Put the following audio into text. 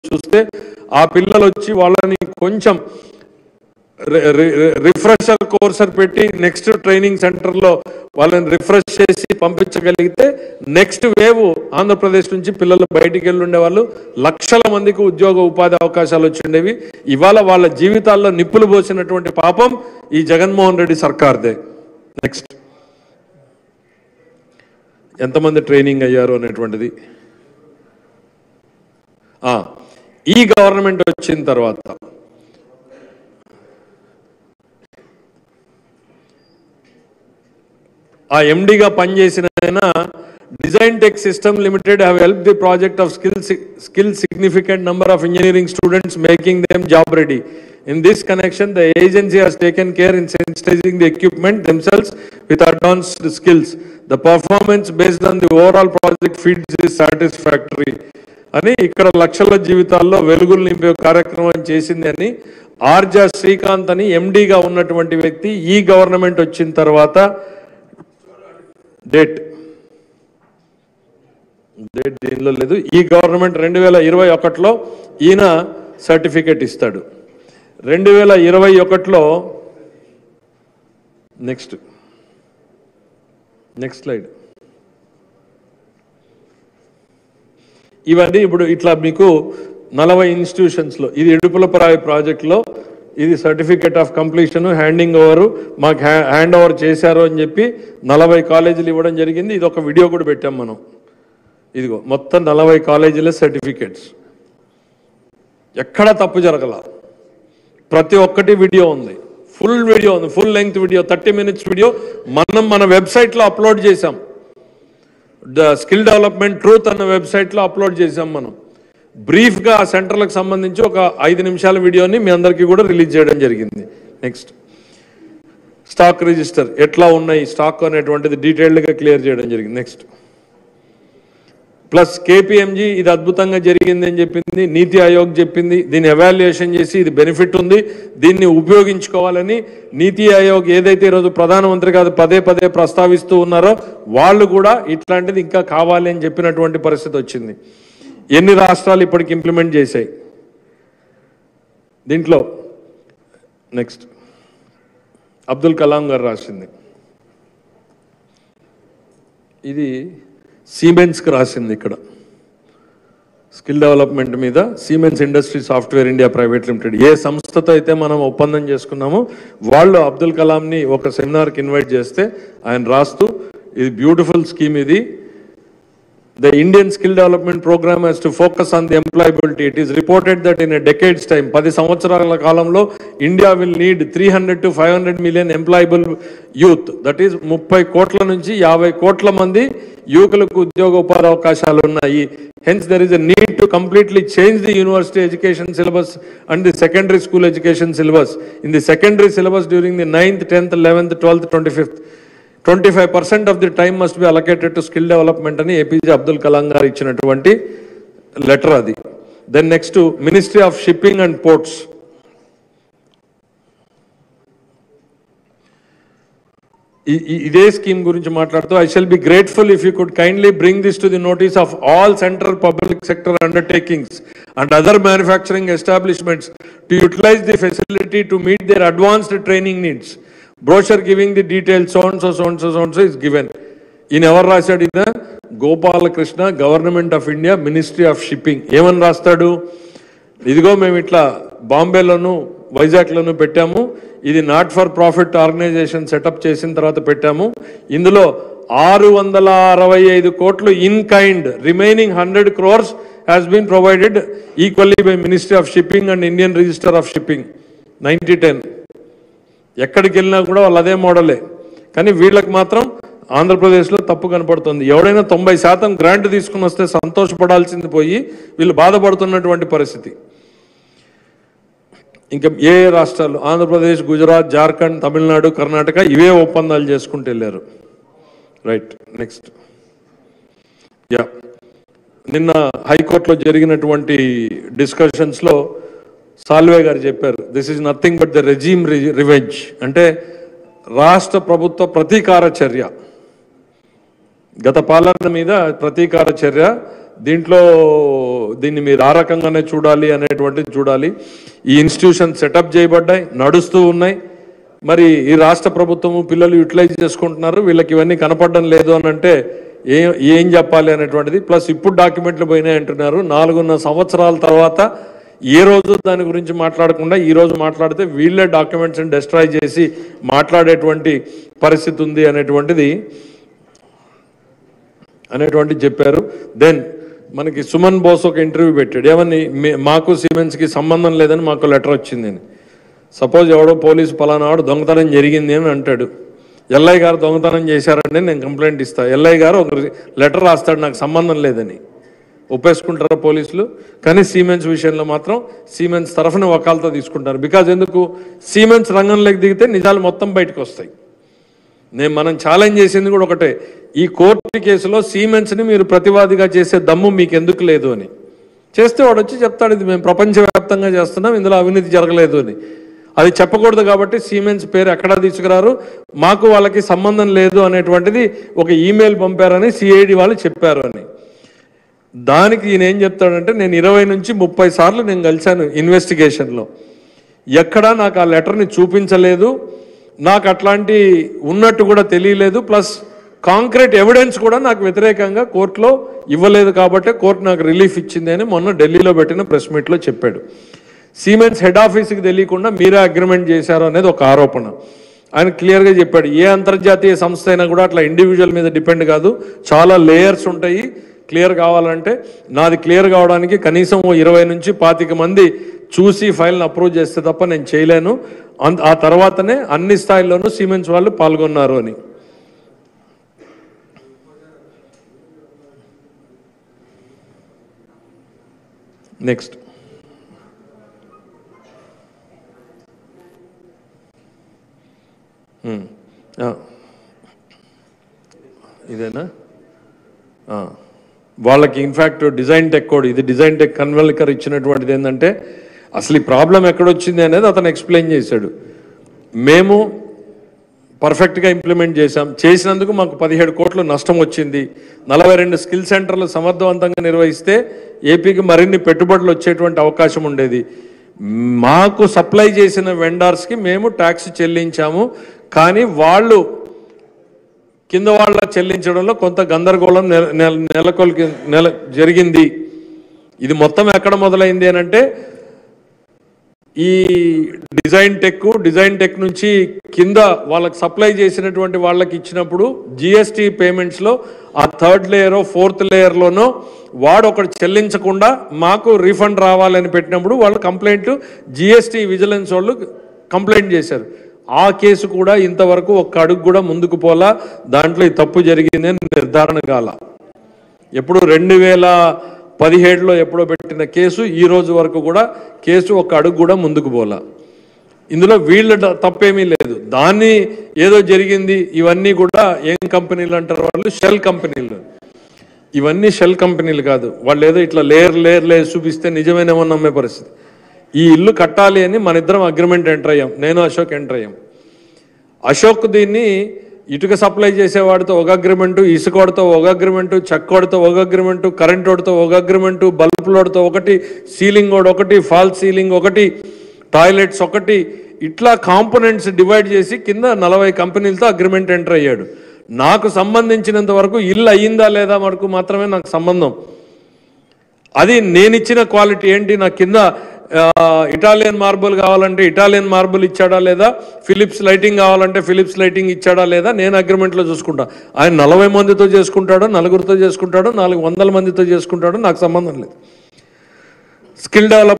చూస్తే ఆ పిల్లలు వచ్చి వాళ్ళని కొంచెం రిఫ్రెషర్ కోర్సర్ పెట్టి నెక్స్ట్ ట్రైనింగ్ సెంటర్లో వాళ్ళని రిఫ్రెష్ చేసి పంపించగలిగితే నెక్స్ట్ వేవ్ ఆంధ్రప్రదేశ్ నుంచి పిల్లలు బయటికి వెళ్ళి ఉండేవాళ్ళు లక్షల మందికి ఉద్యోగ ఉపాధి అవకాశాలు వచ్చిండేవి ఇవాళ వాళ్ళ జీవితాల్లో నిప్పులు పోసినటువంటి పాపం ఈ జగన్మోహన్ రెడ్డి సర్కార్దే నెక్స్ట్ ఎంతమంది ట్రైనింగ్ అయ్యారు అనేటువంటిది ఆ, ఈ గవర్నమెంట్ వచ్చిన తర్వాత ఆ ఎండిగా పనిచేసిన ఆయన design tech system limited have help the project of skill skill significant number of engineering students making them job ready in this connection the agency has taken care in sensitizing the equipment themselves with advanced skills the performance based on the overall project fields is satisfactory అని ఇక్కడ లక్షల జీవితాల్లో వెలుగులు నింపే కార్యక్రమం చేసింది అని ఆర్జా శ్రీకాంత్ అని ఎండీగా ఉన్నటువంటి వ్యక్తి ఈ గవర్నమెంట్ వచ్చిన తర్వాత డేట్ డేట్ దీనిలో లేదు ఈ గవర్నమెంట్ రెండు వేల ఇరవై ఒకటిలో ఈయన సర్టిఫికెట్ ఇస్తాడు రెండు వేల ఇరవై ఒకటిలో నెక్స్ట్ నెక్స్ట్ స్లైడ్ ఇవన్నీ ఇప్పుడు ఇట్లా మీకు నలభై ఇన్స్టిట్యూషన్స్లో ఇది ఇడుపులపరాయి ప్రాజెక్ట్లో ఇది certificate of completion handing over మాకు హ్యాండ్ ఓవర్ చేశారు అని చెప్పి నలభై కాలేజీలు ఇవ్వడం జరిగింది ఇది ఒక వీడియో కూడా పెట్టాం మనం ఇదిగో మొత్తం నలభై కాలేజీల సర్టిఫికేట్స్ ఎక్కడ తప్పు జరగల ప్రతి ఒక్కటి వీడియో ఉంది ఫుల్ వీడియో ఉంది full length video thirty minutes video మనం మన వెబ్సైట్లో అప్లోడ్ చేసాం ద స్కిల్ డెవలప్మెంట్ ట్రూత్ అన్న వెబ్సైట్లో అప్లోడ్ చేసాం మనం బ్రీఫ్గా ఆ సెంటర్లకు సంబంధించి ఒక ఐదు నిమిషాల వీడియోని మీ అందరికీ కూడా రిలీజ్ చేయడం జరిగింది నెక్స్ట్ స్టాక్ రిజిస్టర్ ఎట్లా ఉన్నాయి స్టాక్ అనేటువంటిది డీటెయిల్డ్గా క్లియర్ చేయడం జరిగింది నెక్స్ట్ ప్లస్ కేపీఎంజీ ఇది అద్భుతంగా జరిగింది అని చెప్పింది నీతి ఆయోగ్ చెప్పింది దీన్ని ఎవాల్యుయేషన్ చేసి ఇది బెనిఫిట్ ఉంది దీన్ని ఉపయోగించుకోవాలని నీతి ఆయోగ్ ఏదైతే ఈరోజు ప్రధానమంత్రి గారు పదే పదే ప్రస్తావిస్తూ ఉన్నారో వాళ్ళు కూడా ఇట్లాంటిది ఇంకా కావాలి అని చెప్పినటువంటి పరిస్థితి వచ్చింది ఎన్ని రాష్ట్రాలు ఇప్పటికి ఇంప్లిమెంట్ చేశాయి దీంట్లో నెక్స్ట్ అబ్దుల్ కలాం గారు రాసింది ఇది సీమెన్స్కి రాసింది ఇక్కడ స్కిల్ డెవలప్మెంట్ మీద Siemens industry software India private limited ఏ సంస్థతో అయితే మనం ఒప్పందం చేసుకున్నామో వాళ్ళు అబ్దుల్ కలాంని ఒక సెమినార్కి ఇన్వైట్ చేస్తే ఆయన రాస్తూ ఇది బ్యూటిఫుల్ స్కీమ్ ఇది The Indian skill development program has to focus on the employability. It is reported that in a decade's time, పది సంవత్సరాల కాలంలో India will need three hundred to five hundred million employable youth that is ముప్పై కోట్ల నుంచి యాభై కోట్ల మంది యువకులకు ఉద్యోగ ఉపాధి అవకాశాలు ఉన్నాయి hence there is a need to completely change the university education syllabus and the secondary school education syllabus in the secondary syllabus during the ninth tenth eleventh twelfth twenty fifth twenty five percent of the time must be allocated to skill development అని APJ Abdul Kalam garu ఇచ్చినటువంటి letter అది then next ministry of shipping and ports ఇదే scheme గురించి మాట్లాడుతూ I shall be grateful if you could kindly bring this to the notice of all central public sector undertakings and other manufacturing establishments to utilize the facility to meet their advanced training needs brochure giving the details zones zones zones is given ఈయన ఎవరు రాశాడు ఈయన Gopalakrishna government of India ministry of shipping ఏమని రాస్తాడు ఇదిగో మేము ఇట్లా బాంబేలోను వైజాగ్లోను పెట్టాము ఇది not for profit organization setup చేసిన తర్వాత పెట్టాము ఇందులో ఆరు వందల అరవై ఐదు కోట్లు in kind remaining hundred crores has been provided equally by ministry of shipping and Indian register of shipping ninety ten ఎక్కడికి వెళ్ళినా కూడా వాళ్ళు అదే మోడలే కానీ వీళ్ళకి మాత్రం ఆంధ్రప్రదేశ్లో తప్పు కనపడుతుంది ఎవడైనా తొంభై శాతం గ్రాంట్ తీసుకుని వస్తే సంతోషపడాల్సింది పోయి వీళ్ళు బాధపడుతున్నటువంటి పరిస్థితి ఇంకా ఏ ఏ రాష్ట్రాలు ఆంధ్రప్రదేశ్ గుజరాత్ జార్ఖండ్ తమిళనాడు కర్ణాటక ఇవే ఒప్పందాలు చేసుకుంటూ వెళ్ళారు రైట్ నెక్స్ట్ యా నిన్న హైకోర్టులో జరిగినటువంటి డిస్కషన్స్లో సాల్వే గారు చెప్పారు this is nothing but the regime revenge అంటే రాష్ట్ర ప్రభుత్వ ప్రతీకార చర్య గత పాలన మీద ప్రతీకార చర్య దీంట్లో దీన్ని మీరు ఆ రకంగానే చూడాలి అనేటువంటిది చూడాలి ఈ ఇన్స్టిట్యూషన్ సెటప్ చేయబడ్డాయి నడుస్తూ ఉన్నాయి మరి ఈ రాష్ట్ర ప్రభుత్వము పిల్లలు యూటిలైజ్ చేసుకుంటున్నారు వీళ్ళకి ఇవన్నీ కనపడడం లేదు అని అంటే ఏం ఏం చెప్పాలి అనేటువంటిది ప్లస్ ఇప్పుడు డాక్యుమెంట్లు పోయినాయి అంటున్నారు నాలుగున్నర సంవత్సరాల తర్వాత ఏ రోజు దాని గురించి మాట్లాడకుండా ఈ రోజు మాట్లాడితే వీళ్ళే డాక్యుమెంట్స్ని డెస్ట్రాయ్ చేసి మాట్లాడేటువంటి పరిస్థితి ఉంది అనేటువంటిది అనేటువంటి చెప్పారు దెన్ మనకి సుమన్ బోస్ ఒక ఇంటర్వ్యూ పెట్టాడు ఏమని "మే- మాకు సిమెంట్స్కి సంబంధం లేదని మాకు లెటర్ వచ్చింది అని సపోజ్ ఎవడో పోలీసు పలానావాడు దొంగతనం జరిగింది అని అంటాడు ఎల్ఐ గారు దొంగతనం చేశారంటే నేను కంప్లైంట్ ఇస్తా ఎల్ఐ గారు ఒక లెటర్ రాస్తాడు నాకు సంబంధం లేదని ఒప్పేసుకుంటారా పోలీసులు కానీ సీమెన్స్ విషయంలో మాత్రం సీమెన్స్ తరఫున వకాలతో తీసుకుంటారు బికాజ్ ఎందుకు సీమెన్స్ రంగంలోకి దిగితే నిజాలు మొత్తం బయటకు వస్తాయి నేను మనం ఛాలెంజ్ చేసింది కూడా ఒకటే ఈ కోర్టు కేసులో సీమెన్స్ని మీరు ప్రతివాదిగా చేసే దమ్ము మీకు ఎందుకు లేదు అని చేస్తే వాడు వచ్చి చెప్తాడు ఇది మేము ప్రపంచవ్యాప్తంగా చేస్తున్నాం ఇందులో అవినీతి జరగలేదు అని అది చెప్పకూడదు కాబట్టి సీమెన్స్ పేరు ఎక్కడా తీసుకురారు మాకు వాళ్ళకి సంబంధం లేదు అనేటువంటిది ఒక ఈమెయిల్ పంపారని సిఐడి వాళ్ళు చెప్పారు అని దానికి ఈయన ఏం చెప్తాడంటే నేను ఇరవై నుంచి ముప్పై సార్లు నేను కలిశాను ఇన్వెస్టిగేషన్లో ఎక్కడా నాకు ఆ లెటర్ని చూపించలేదు నాకు అట్లాంటి ఉన్నట్టు కూడా తెలియలేదు ప్లస్ కాంక్రీట్ ఎవిడెన్స్ కూడా నాకు వ్యతిరేకంగా కోర్టులో ఇవ్వలేదు కాబట్టి కోర్టు నాకు రిలీఫ్ ఇచ్చింది అని మొన్న ఢిల్లీలో పెట్టిన ప్రెస్ మీట్లో చెప్పాడు సీమెన్స్ హెడ్ ఆఫీస్కి తెలియకుండా మీరే అగ్రిమెంట్ చేశారు అనేది ఒక ఆరోపణ ఆయన క్లియర్గా చెప్పాడు ఏ అంతర్జాతీయ సంస్థ అయినా కూడా అట్లా ఇండివిజువల్ మీద డిపెండ్ కాదు చాలా లేయర్స్ ఉంటాయి క్లియర్ కావాలంటే నాది క్లియర్ కావడానికి కనీసం ఓ ఇరవై నుంచి పాతిక మంది చూసి ఫైల్ని అప్రూవ్ చేస్తే తప్ప నేను చేయలేను అన్- ఆ తర్వాతనే అన్ని స్థాయిల్లోనూ సిమెంట్స్ వాళ్ళు పాల్గొన్నారు అని నెక్స్ట్ ఉమ్. ఆ. ఇదేనా ఆ. వాళ్ళకి ఇన్ఫ్యాక్ట్ డిజైన్ టెక్ కోడ్ ఇది డిజైన్ టెక్ కన్వెల్కర్ ఇచ్చినటువంటిది ఏంటంటే అసలు ఈ ప్రాబ్లం ఎక్కడొచ్చింది అనేది అతను ఎక్స్ప్లెయిన్ చేశాడు మేము పర్ఫెక్ట్గా ఇంప్లిమెంట్ చేశాం చేసినందుకు మాకు పదిహేడు కోట్ల నష్టం వచ్చింది నలభై రెండు స్కిల్ సెంటర్లు సమర్థవంతంగా నిర్వహిస్తే ఏపీకి మరిన్ని పెట్టుబడులు వచ్చేటువంటి అవకాశం ఉండేది మాకు సప్లై చేసిన వెండర్స్కి మేము ట్యాక్స్ చెల్లించాము కానీ వాళ్ళు కింద వాళ్ళ చెల్లించడంలో కొంత గందరగోళం నెల నెల- నెలకొల్కి నెల జరిగింది ఇది మొత్తం ఎక్కడ మొదలైంది అని అంటే ఈ డిజైన్ టెక్ డిజైన్ టెక్ నుంచి కింద వాళ్ళకి సప్లై చేసినటువంటి వాళ్ళకి ఇచ్చినప్పుడు జిఎస్టీ పేమెంట్స్లో ఆ థర్డ్ లేయర్ ఫోర్త్ లేయర్లోనో వాడు ఒకటి చెల్లించకుండా మాకు రీఫండ్ రావాలని పెట్టినప్పుడు వాళ్ళు కంప్లైంట్ జిఎస్టీ విజిలెన్స్ వాళ్ళు కంప్లైంట్ చేశారు ఆ కేసు కూడా ఇంతవరకు ఒక్క అడుగు కూడా ముందుకు పోలా దాంట్లో ఈ తప్పు జరిగింది అని నిర్ధారణ కాల ఎప్పుడు రెండు వేల పదిహేడులో ఎప్పుడో పెట్టిన కేసు ఈ రోజు వరకు కూడా కేసు ఒక అడుగు కూడా ముందుకు పోలా ఇందులో వీళ్ళ డ- తప్పేమీ లేదు దాన్ని ఏదో జరిగింది ఇవన్నీ కూడా ఏం కంపెనీలు అంటారు వాళ్ళు షెల్ కంపెనీలు ఇవన్నీ షెల్ కంపెనీలు కాదు వాళ్ళు ఏదో ఇట్లా లేయర్ లేయర్ లేయర్ చూపిస్తే నిజమేనేమో నమ్మే పరిస్థితి ఈ ఇల్లు కట్టాలి అని మన ఇద్దరం అగ్రిమెంట్ ఎంటర్ అయ్యాం నేను అశోక్ ఎంటర్ అయ్యాం అశోక్ దీన్ని ఇటుక సప్లై చేసేవాడితో ఒక అగ్రిమెంటు ఇసుకోడితో ఒక అగ్రిమెంటు చెక్కోడితో ఒక అగ్రిమెంటు కరెంట్ వాడితో ఒక అగ్రిమెంటు బల్బులోడితో ఒకటి సీలింగ్ వాడు ఒకటి ఫాల్ సీలింగ్ ఒకటి టాయిలెట్స్ ఒకటి ఇట్లా కాంపోనెంట్స్ డివైడ్ చేసి కింద నలభై కంపెనీలతో అగ్రిమెంట్ ఎంటర్ అయ్యాడు నాకు సంబంధించినంత వరకు ఇల్లు అయ్యిందా లేదా వరకు మాత్రమే నాకు సంబంధం అది నేను ఇచ్చిన క్వాలిటీ ఏంటి నా కింద ఆ, ఇటాలియన్ మార్బుల్ కావాలంటే ఇటాలియన్ మార్బుల్ ఇచ్చాడా లేదా ఫిలిప్స్ లైటింగ్ కావాలంటే ఫిలిప్స్ లైటింగ్ ఇచ్చాడా లేదా నేను అగ్రిమెంట్లో చూసుకుంటా ఆయన నలభై మందితో చేసుకుంటాడో నలుగురితో చేసుకుంటాడో నాలుగు వందల మందితో చేసుకుంటాడో నాకు సంబంధం లేదు స్కిల్ డెవలప్